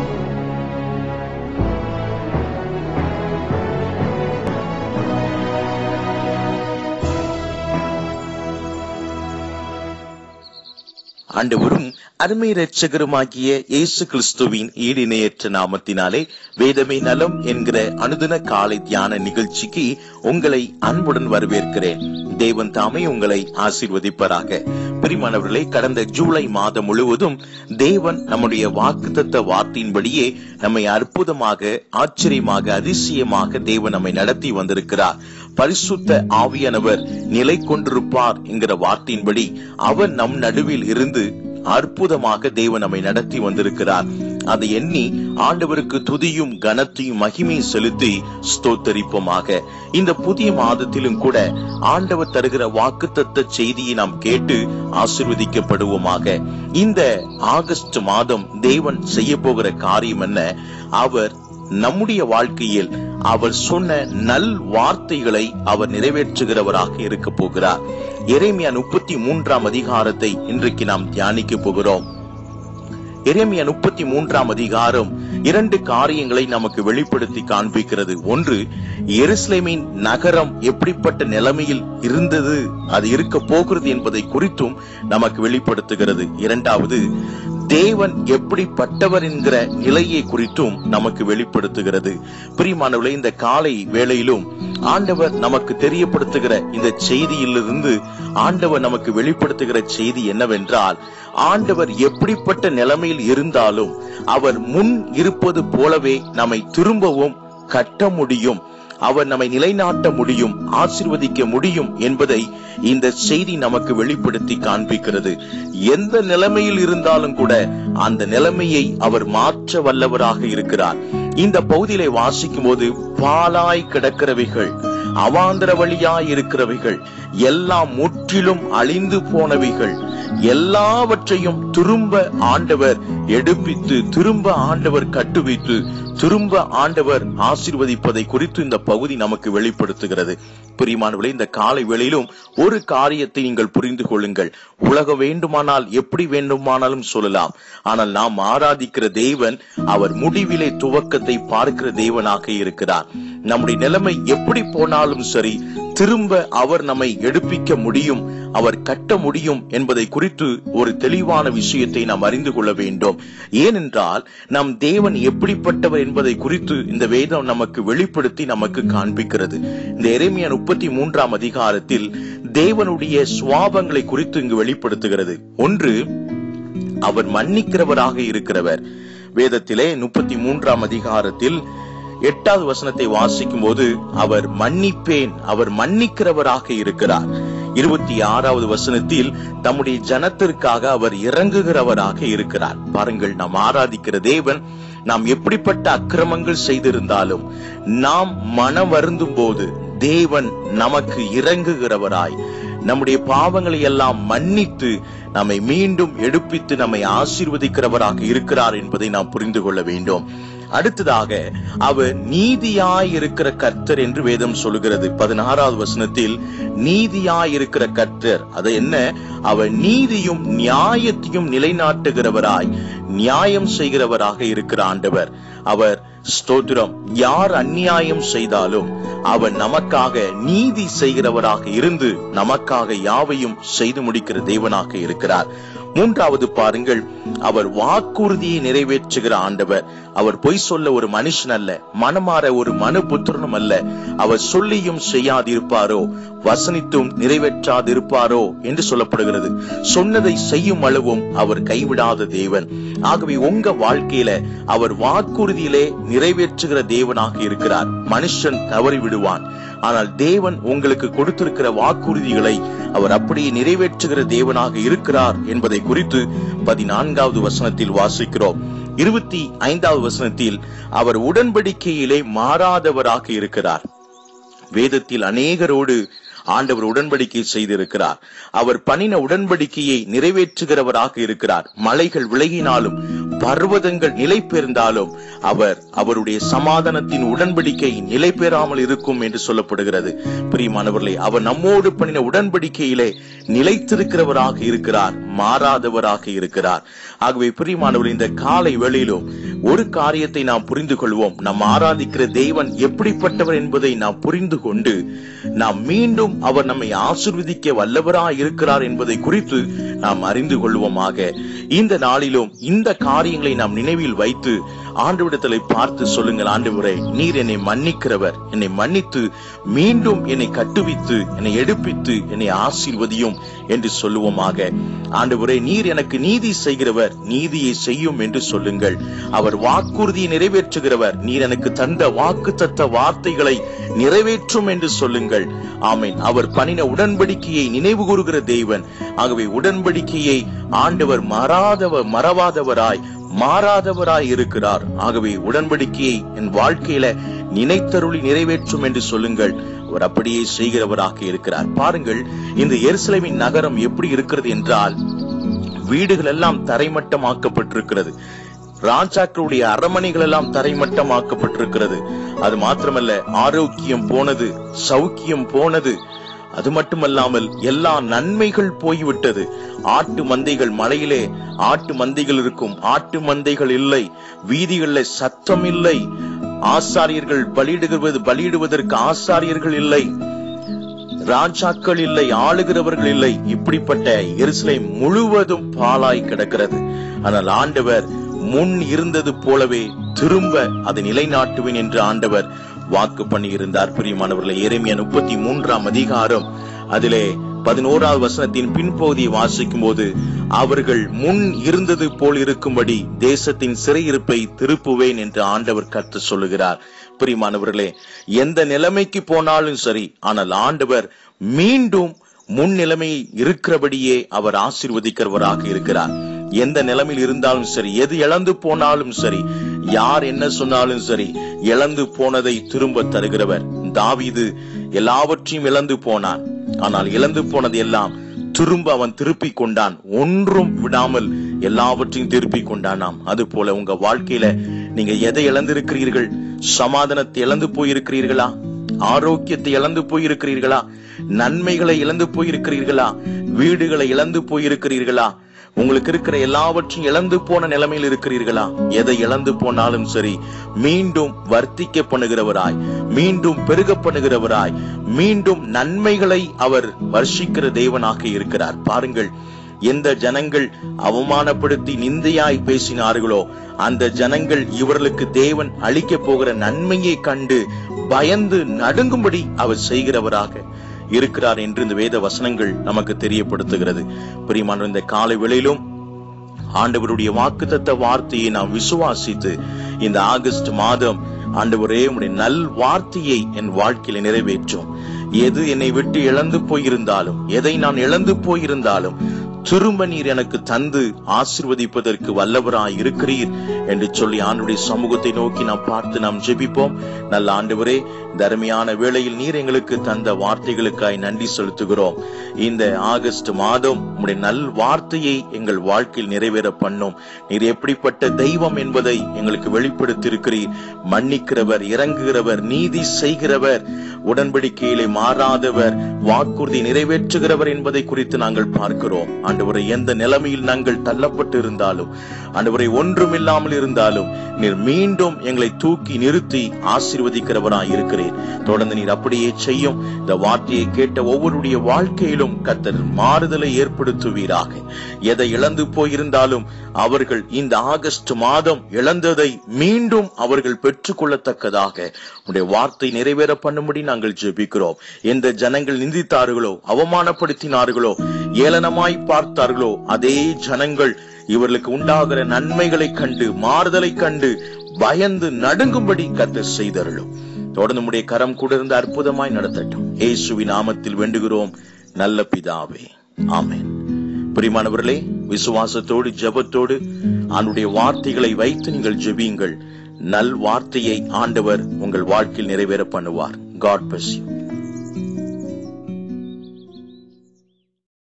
ஆண்டவரும் அருமை இரட்சகருமாகிய இயேசு கிறிஸ்துவின் ஈடிணையற்ற நாமத்தினாலே வேதமே நலம் என்கிற அனுதின காலை தியான நிகழ்ச்சிக்கு உங்களை அன்புடன் வரவேற்கிறேன் தேவன் தாமே உங்களை ஆசீர்வதிப்பராக பிரிமானவர்களே கடந்த ஜூலை மாதம் முழுவதும் தேவன் நம்முடைய வாக்குத்தத்த வார்த்தையின்படியே நம்மை அற்புதமாக ஆச்சரியமாக அதிசயமாக தேவன் நம்மை நடத்தி வந்திருக்கிறார் பரிசுத்த ஆவியானவர் நிலை கொண்டிருப்பார் என்கிற வார்த்தையின்படி அவர் நம் நடுவில் இருந்து அற்புதமாக தேவன் நம்மை நடத்தி வந்திருக்கிறார் அதை எண்ணி ஆண்டவருக்கு துதியும் கனத்தையும் மகிமையும் செலுத்தி ஸ்தோத்தரிப்போமாக இந்த புதிய மாதத்திலும் கூட ஆண்டவர் தருகிற வாக்குத்தத்த செய்தியை நாம் கேட்டு ஆசிர்வதிக்கப்படுவோமாக இந்த ஆகஸ்ட் மாதம் தேவன் செய்ய போகிற காரியம் என்ன அவர் நம்முடைய வாழ்க்கையில் அவர் சொன்ன நல் வார்த்தைகளை அவர் நிறைவேற்றுகிறவராக இருக்க போகிறார் எரேமியா முப்பத்தி மூன்றாம் அதிகாரத்தை இன்றைக்கு நாம் தியானிக்க போகிறோம் எரேமியா முப்பத்தி மூன்றாம் அதிகாரம் இரண்டு காரியங்களை நமக்கு வெளிப்படுத்தி காண்பிக்கிறது ஒன்று எருசலேமின் நகரம் எப்படிப்பட்ட நிலைமையில் இருந்தது அது இருக்க போகிறது என்பதை குறித்தும் நமக்கு வெளிப்படுத்துகிறது இரண்டாவது தேவன் எப்படிப்பட்டவர் என்கிற நிலையை குறித்தும் நமக்கு வெளிப்படுத்துகிறது பிரியமானவர்களே இந்த காலை வேளையிலும் ஆண்டவர் நமக்கு தெரியப்படுத்துகிற இந்த செய்தியிலிருந்து ஆண்டவர் நமக்கு வெளிப்படுத்துகிற செய்தி என்னவென்றால் ஆண்டவர் எப்படிப்பட்ட நிலைமையில் இருந்தாலும் அவர் முன் இருப்பது போலவே நம்மை திரும்பவும் கட்ட முடியும் அவர் நம்மை நிலைநாட்ட முடியும் ஆசிர்வதிக்க முடியும் என்பதை இந்த செய்தி நமக்கு வெளிப்படுத்தி காண்பிக்கிறது எந்த நிலைமையில் இருந்தாலும் கூட அந்த நிலைமையை அவர் மாற்ற வல்லவராக இருக்கிறார் இந்த பகுதியிலே வாசிக்கும் போது பாலாய் கிடக்கிறவைகள் அவாந்தர வழியாய் இருக்கிறவைகள் எல்லாம் முற்றிலும் அழிந்து போனவைகள் எல்லாவற்றையும் திரும்ப ஆண்டவர் எடுப்பித்து திரும்ப ஆண்டவர் கட்டுவித்து திரும்ப ஆண்டவர் ஆசீர்வதிப்பதை குறித்து இந்த பகுதி நமக்கு வெளிப்படுத்துகிறது பிரியமானவர்களே இந்த காலை வேளையிலும் ஒரு காரியத்தை நீங்கள் புரிந்து கொள்ளுங்கள் உலகம் வேண்டுமானால் எப்படி வேண்டுமானாலும் சொல்லலாம் ஆனால் நாம் ஆராதிக்கிற தேவன் அவர் முடிவிலே துவக்கத்தை பார்க்கிற தேவனாக இருக்கிறார் நம்முடைய நிலைமை எப்படி போனாலும் சரி திரும்ப அவர் நம்மை எடுப்பிக்க முடியும் அவர் கட்ட முடியும் என்பதை குறித்து ஒரு தெளிவான விஷயத்தை நாம் அறிந்து கொள்ள வேண்டும் ஏனென்றால் நம் தேவன் எப்படிப்பட்டவர் என்பதை குறித்து இந்த வேதம் நமக்கு வெளிப்படுத்தி நமக்கு காண்பிக்கிறது இந்த எரேமியா முப்பத்தி மூன்றாம் அதிகாரத்தில் தேவனுடைய சுவாபங்களை குறித்து இங்கு வெளிப்படுத்துகிறது ஒன்று அவர் மன்னிக்கிறவராக இருக்கிறவர் வேதத்திலே முப்பத்தி மூன்றாம் அதிகாரத்தில் எட்டாவது வசனத்தை வாசிக்கும் போது அவர் மன்னிப்பேன் அவர் மன்னிக்கிறவராக இருக்கிறார் இருபத்தி ஆறாவது வசனத்தில் தம்முடைய ஜனத்திற்காக அவர் இறங்குகிறவராக இருக்கிறார் பாருங்கள் நாம் ஆராதிக்கிற தேவன் நாம் எப்படிப்பட்ட அக்கிரமங்கள் செய்திருந்தாலும் நாம் மனம் வருந்தும் போது தேவன் நமக்கு இறங்குகிறவராய் நம்முடைய பாவங்களை எல்லாம் மன்னித்து நம்மை மீண்டும் எடுப்பித்து நம்மை ஆசீர்வதிக்கிறவராக இருக்கிறார் என்பதை நாம் புரிந்து கொள்ள வேண்டும் அடுத்ததாக அவர் நீதியாய் இருக்கிற கர்த்தர் என்று வேதம் சொல்லுகிறது பதினாறாவது வசனத்தில் நீதியாய் இருக்கிற கர்த்தர் அது என்ன அவர் நீதியும் நியாயத்தையும் நிலைநாட்டுகிறவராய் நியாயம் செய்கிறவராக இருக்கிற ஆண்டவர் அவர் ஸ்தோத்திரம் யார் அந்நியாயம் செய்தாலும் அவர் நமக்காக நீதி செய்கிறவராக இருந்து நமக்காக யாவையும் செய்து முடிக்கிற தேவனாக இருக்கிறார் மூன்றாவது பாருங்கள் அவர் வாக்குறுதியை நிறைவேற்றுகிற ஆண்டவர் அவர் பொய் சொல்ல ஒரு மனுஷன் அல்ல மனமாற ஒரு மனு புத்திரனும் அல்ல அவர் சொல்லியும் செய்யாதிருப்பாரோ வசனித்தும் நிறைவேற்றாதிருப்பாரோ என்று சொல்லப்படுகிறது சொன்னதை செய்யும் அளவும் அவர் கைவிடாத தேவன் ஆகவே உங்க வாழ்க்கையில அவர் வாக்குறுதியிலே நிறைவேற்றுகிற தேவனாக இருக்கிறார் மனுஷன் தவறி விடுவான் ஆனால் தேவன் உங்களுக்கு கொடுத்திருக்கிற வாக்குறுதிகளை அவர் அப்படியே நிறைவேற்றுகிற தேவனாக இருக்கிறார் என்பதை குறித்து பதினான்காவது வசனத்தில் வாசிக்கிறோம் இருபத்தி ஐந்தாவது வசனத்தில் அவர் உடன்படிக்கையிலே மாறாதவராக இருக்கிறார் வேதத்தில் அநேகரோடு ஆண்டவர் உடன்படிக்கை செய்திருக்கிறார் அவர் பண்ணின உடன்படிக்கையை நிறைவேற்றுகிறவராக இருக்கிறார் மலைகள் விலகினாலும் பர்வதங்கள் நிலை பெயர்ந்தாலும் அவர் அவருடைய சமாதானத்தின் உடன்படிக்கை நிலை பெறாமல் இருக்கும் என்று சொல்லப்படுகிறது பிரியமானவர்களே அவர் நம்மோடு பண்ணின உடன்படிக்கையிலே நிலைத்திருக்கிறவராக இருக்கிறார் மாறாதவராக இருக்கிறார் ஆகவே பிரியமானவர் இந்த காலை வேளையிலும் ஒரு காரியத்தை நாம் புரிந்து கொள்வோம் நாம் ஆராதிக்கிற தேவன் எப்படிப்பட்டவர் என்பதை நாம் புரிந்து கொண்டு நாம் மீண்டும் அவர் நம்மை ஆசிர்வதிக்க வல்லவராய் இருக்கிறார் என்பதை குறித்து நாம் அறிந்து கொள்வோமாக இந்த நாளிலும் இந்த காரியங்களை நாம் நினைவில் வைத்து ஆண்டவிடத்திலே பார்த்து சொல்லுங்கள் ஆண்டவரே நீர் என்னை மன்னிக்கிறவர் என்னை மன்னித்து மீண்டும் என்னை கட்டுவித்து என்னை எடுப்பித்து என்னை ஆசீர்வதியும் என்று சொல்லுவோமாக ஆண்டவரே நீர் எனக்கு நீதி செய்கிறவர் நீதியை செய்யும் என்று சொல்லுங்கள் அவர் வாக்குறுதியை நிறைவேற்றுகிறவர் நீர் எனக்கு தந்த வாக்கு தத்த வார்த்தைகளை நிறைவேற்றும் என்று சொல்லுங்கள் ஆமேன் அவர் பணின உடன்படிக்கையை நினைவு கூறுகிற தேவன் ஆகவே உடன்படிக்கையை ஆண்டவர் மறாதவர் மறவாதவராய் மாறாதவராய் இருக்கிறார் ஆகவே உடன்படிக்கையை என் வாழ்க்கையில நினைத்தருளி நிறைவேற்றும் என்று சொல்லுங்கள் அவர் அப்படியே செய்கிறவராக இருக்கிறார் பாருங்கள் இந்த எருசலேமின் நகரம் எப்படி இருக்கிறது என்றால் வீடுகள் எல்லாம் தரைமட்டமாக்கப்பட்டிருக்கிறது ராஜாக்களுடைய அரமனைகள் எல்லாம் தரைமட்டமாக்கப்பட்டிருக்கிறது அது மாத்திரமல்ல ஆரோக்கியம் போனது சௌக்கியம் போனது அது மட்டுமல்லாமல் எல்லா நன்மைகள் போய்விட்டது ஆட்டு மந்தைகள் மலையிலே ஆட்டு மந்தைகள் இருக்கும் ஆட்டு மந்தைகள் இல்லை வீதிகளில் சத்தம் இல்லை ஆசாரியர்கள் பலியிடுவது பலியிடுவதற்கு ஆசாரியர்கள் இல்லை ராஜாக்கள் இல்லை ஆளுகிறவர்கள் இல்லை இப்படிப்பட்ட எருசலேம் முழுவதும் பாலாய் கிடக்கிறது ஆனால் ஆண்டவர் முன் இருந்தது போலவே திரும்ப அதை நிலைநாட்டுவேன் என்று ஆண்டவர் வாக்கு பண்ணி இருந்தார் பிரியமானவர்களை எரேமியா முப்பத்தி மூன்றாம் அதிகாரம் அதிலே பதினோராவது வசனத்தின் பின்பகுதியை வாசிக்கும் போது அவர்கள் முன் இருந்தது போல் இருக்கும்படி தேசத்தின் சிறையிருப்பை திருப்புவேன் என்று ஆண்டவர் கற்று சொல்லுகிறார் பிரியமானவர்களே எந்த நிலைமைக்கு போனாலும் சரி ஆனால் ஆண்டவர் மீண்டும் முன் நிலைமை இருக்கிறபடியே அவர் ஆசீர்வதிக்கிறவராக இருக்கிறார் எந்த நிலைமையில் இருந்தாலும் சரி எது இழந்து போனாலும் சரி யார் என்ன சொன்னாலும் சரி இழந்து போனதை திரும்ப தருகிறவர் தாவீது எல்லாவற்றையும் இழந்து போனான் ஆனால் இழந்து போனது எல்லாம் திரும்ப அவன் திருப்பி கொண்டான் ஒன்றும் விடாமல் எல்லாவற்றையும் திருப்பி கொண்டானாம் அது போல உங்க வாழ்க்கையில நீங்க எதை இழந்திருக்கிறீர்கள் சமாதானத்தை இழந்து போயிருக்கிறீர்களா ஆரோக்கியத்தை இழந்து போயிருக்கிறீர்களா நன்மைகளை இழந்து போயிருக்கிறீர்களா வீடுகளை இழந்து போயிருக்கிறீர்களா உங்களுக்கு இருக்கிற எல்லாவற்றையும் இழந்து போன நிலைமையில் இருக்கிறீர்களா எதை இழந்து போனாலும் சரி மீண்டும் வர்த்திக்க பண்ணுகிறவராய் மீண்டும் பெருக பண்ணுகிறவராய் மீண்டும் நன்மைகளை அவர் வர்ஷிக்கிற தேவனாக இருக்கிறார் பாருங்கள் எந்த ஜனங்கள் அவமானப்படுத்தி நிந்தையாய் பேசினார்களோ அந்த ஜனங்கள் இவர்களுக்கு தேவன் அளிக்க போகிற நன்மையை கண்டு பயந்து நடுங்கும்படி அவர் செய்கிறவராக இருக்கிறார் என்று இந்த வேத வசனங்கள் நமக்கு தெரியப்படுத்துகிறது பிரியமான இந்த காலை வேளையிலும் ஆண்டவருடைய வாக்குத்தத்த வார்த்தையை நாம் விசுவாசித்து இந்த ஆகஸ்ட் மாதம் ஆண்டவரே உடைய நல் வார்த்தையை என் வாழ்க்கையில நிறைவேற்றும் எது என்னை விட்டு இழந்து போயிருந்தாலும் எதை நான் இழந்து போயிருந்தாலும் திரும்ப நீர் எனக்கு தந்து ஆசிர்வதிப்பதற்கு வல்லவராய் இருக்கிறீர் என்று சொல்லி ஆண்டுடைய சமூகத்தை நோக்கி நாம் பார்த்து நாம் ஜெபிப்போம் நல்ல ஆண்டவரே இந்த அருமையான வேளையில் நீர் எங்களுக்கு தந்த வார்த்தைகளுக்காய் நன்றி செலுத்துகிறோம் இந்த ஆகஸ்ட் மாதம் உடைய நல் வார்த்தையை எங்கள் வாழ்க்கையில் நிறைவேற பண்ணும் நீர் எப்படிப்பட்ட தெய்வம் என்பதை எங்களுக்கு வெளிப்படுத்தியிருக்கிறீர் மன்னிக்கிறவர் இறங்குகிறவர் நீதி செய்கிறவர் உடன்படிக்கையிலே மாறாதவர் வாக்குறுதி நிறைவேற்றுகிறவர் என்பதை குறித்து நாங்கள் பார்க்கிறோம் ஆண்டவரை எந்த நிலைமையில் நாங்கள் தள்ளப்பட்டு இருந்தாலும் ஆண்டவரை ஒன்றும் இல்லாமல் இருந்தாலும் நீர் மீண்டும் எங்களை தூக்கி நிறுத்தி ஆசீர்வதிக்கிறவராய் இருக்கிறேன் தொடர்ந்து நீர் அப்படியே செய்யும் இந்த வார்த்தையை கேட்ட ஒவ்வொருடைய வாழ்க்கையிலும் கத்தர் மாறுதலை ஏற்படுத்துவீராக எதை இழந்து போயிருந்தாலும் அவர்கள் இந்த ஆகஸ்ட் மாதம் இழந்ததை மீண்டும் அவர்கள் பெற்றுக்கொள்ளத்தக்கதாக உடைய வார்த்தை நிறைவேற பண்ணும்படி நாங்கள் ஜெபிக்கிறோம் எந்த ஜனங்கள் நிந்தித்தார்களோ அவமானப்படுத்தினார்களோ ஏளனமாய் பார்த்தார்களோ அதே ஜனங்கள் இவர்களுக்கு உண்டாகிற நன்மைகளை கண்டு மாறுதலை கண்டு பயந்து நடுங்கும்படி கத்த செய்தருளும் தொடர்ந்து நம்முடைய கரம் கூட இருந்து அற்புதமாய் நடத்தட்டும் ஏசுவி நாமத்தில் வேண்டுகிறோம் நல்ல பிதாவே ஆமேன் பிரிமானவர்களே விசுவாசத்தோடு ஜபத்தோடு ஆண்டுடைய வார்த்தைகளை வைத்து நீங்கள் ஜெபியுங்கள் நல் வார்த்தையை ஆண்டவர் உங்கள் வாழ்க்கையில் நிறைவேற பண்ணுவார் காட் bless you